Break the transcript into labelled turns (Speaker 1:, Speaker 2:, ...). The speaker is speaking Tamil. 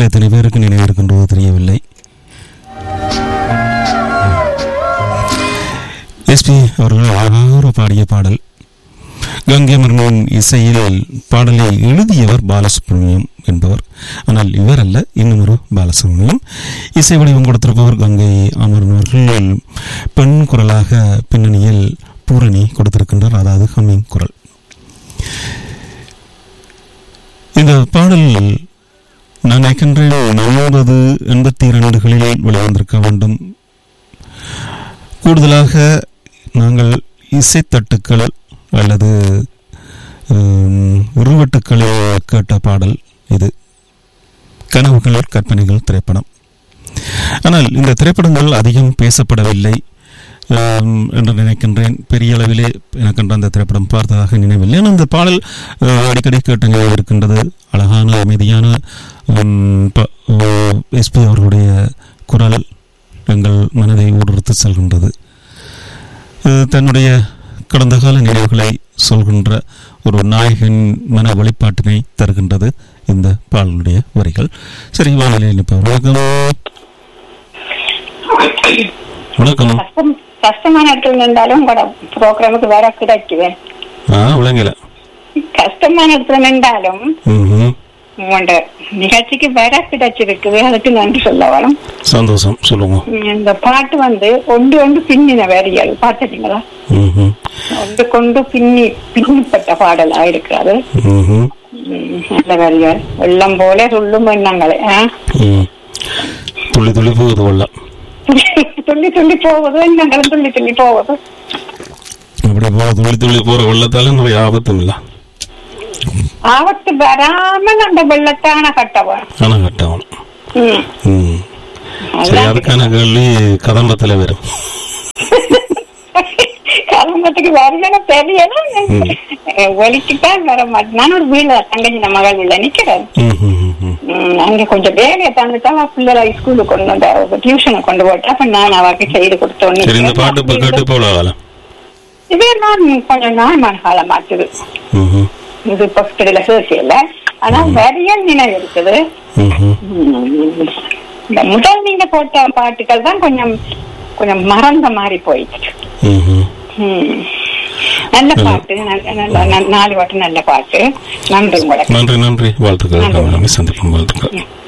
Speaker 1: எத்தனை பேருக்கு நினைவிருக்கின்றதோ தெரியவில்லை எஸ்பி அவர்கள் அழகாக பாடிய பாடல் கங்கை மரனின் இசையில் பாடலை எழுதியவர் பாலசுப்ரமணியம் என்பவர் ஆனால் இவர் அல்ல இன்னும் ஒரு பாலசுப்ரமணியம் இசை வடிவம் கொடுத்திருப்பவர் கங்கை அமரன் அவர்கள் பெண் குரலாக பின்னணியில் பூரணி கொடுத்திருக்கின்றார் அதாவது ஹம்மிங் குரல் இந்த பாடல் நான் நினைக்கின்றேன் எண்பது எண்பத்தி இரண்டுகளில் வெளிவந்திருக்க வேண்டும் கூடுதலாக நாங்கள் இசைத்தட்டுக்கள் அல்லது உம், உருவட்டுக்களில் கேட்ட பாடல் இது கனவுகள் கற்பனைகள் திரைப்படம் ஆனால் இந்த திரைப்படங்கள் அதிகம் பேசப்படவில்லை ஆம், என்று நினைக்கின்றேன் பெரிய அளவிலே எனக்கு அந்த திரைப்படம் பார்த்ததாக நினைவில்லை ஆனால் இந்த பாடல் அஹ், அடிக்கடி கேட்ட நினைவு இருக்கின்றது அழகான அமைதியான எஸ்பி அவர்களுடைய குரல் எங்கள் மனதை ஊடுருத்து செல்கின்றது அஹ், தன்னுடைய கடந்த கால நினைவுகளை சொல்கின்ற ஒரு நாயகன் மன வெளிப்பாட்டினை தருகின்றது இந்த பாடலுடைய வரிகள் சரி வானிலை நிற்பவர் வணக்கம் வணக்கம்
Speaker 2: கஷ்டம் கஷ்டமான இடத்துல நின்றாலும் உங்களோட ப்ரோக்ராமுக்கு வேற கிடைக்குவேன்
Speaker 1: ஆ விளங்கல
Speaker 2: கஷ்டமான இடத்துல நின்றாலும்
Speaker 1: ம்ஹும்.
Speaker 2: உங்களோட நிகழ்ச்சிக்கு வேற கிடைச்சிருக்குது அதுக்கு நன்றி சொல்ல வரும்
Speaker 1: சந்தோஷம் சொல்லுங்க
Speaker 2: இந்த பாட்டு வந்து ஒன்று ஒன்று பின்னின வேறியல் பார்த்துட்டீங்களா
Speaker 1: ம்ஹும்.
Speaker 2: ஒன்று கொண்டு பின்னி பின்னிப்பட்ட பாடலா இருக்கிறது
Speaker 1: ம்ஹும்.
Speaker 2: உம், நல்ல வேறியல் வெள்ளம் போல சொல்லும் எண்ணங்களே ஆ?
Speaker 1: ம். துள்ளி துள்ளி போகுது வெள்ளம்
Speaker 2: துள்ளி துள்ளி போகுது எண்ணங்களும் துள்ளி துள்ளி போகுது
Speaker 1: அப்படி போ துள்ளி துள்ளி போற வெள்ளத்தால நிறைய ஆபத்தும் இல்ல
Speaker 2: ஆபத்து வராமல் அந்த வெள்ளத்தான கட்டவன்
Speaker 1: ஆனா கட்டவன்
Speaker 2: ம்
Speaker 1: ம். சரி அதுக்கான கேள்வி கதம்பத்துல வரும்
Speaker 2: கலம்பத்துக்கு வரலன்னு தெரியல ஒலிக்குத்தான் வர மாட்டேன் நான் ஒரு வீடு தங்கச்சி நம்ம மகள் வீட்டுல நிக்கிறேன்
Speaker 1: ம்ஹும். ம்ஹும்.
Speaker 2: உம், அங்க கொஞ்சம் வேலையை தந்துட்டா பிள்ளைகளை ஸ்கூலுக்கு கொண்டு வந்த டியூஷனை கொண்டு போட்டா அப்ப நான் அவருக்கு செய்து
Speaker 1: சரி இந்த பாட்டு இப்ப கேட்டு
Speaker 2: கொடுத்தோம்
Speaker 1: போல காலம்
Speaker 2: இதே நான் கொஞ்சம் நாள் காலம் ஆச்சுது
Speaker 1: ம்ஹும்.
Speaker 2: இது பக்கத்துல சேர்ச்சியில ஆனா வரியல் நினைவு இருக்குது
Speaker 1: ம்ஹும்.
Speaker 2: உம், இந்த முதல் நீங்க போட்ட பாட்டுகள் தான் கொஞ்சம் கொஞ்சம் மறந்த மாதிரி போயிடுச்சு
Speaker 1: ம்ஹும்.
Speaker 2: ம். நல்ல பாட்டு நல்ல- நல்ல நல்ல- நாலு பாட்டு நல்ல பாட்டு நன்றி உங்களுக்கு
Speaker 1: நன்றி நன்றி வாழ்த்துக்கள் கவனம் சந்திப்போம் வாழ்த்துக்கள்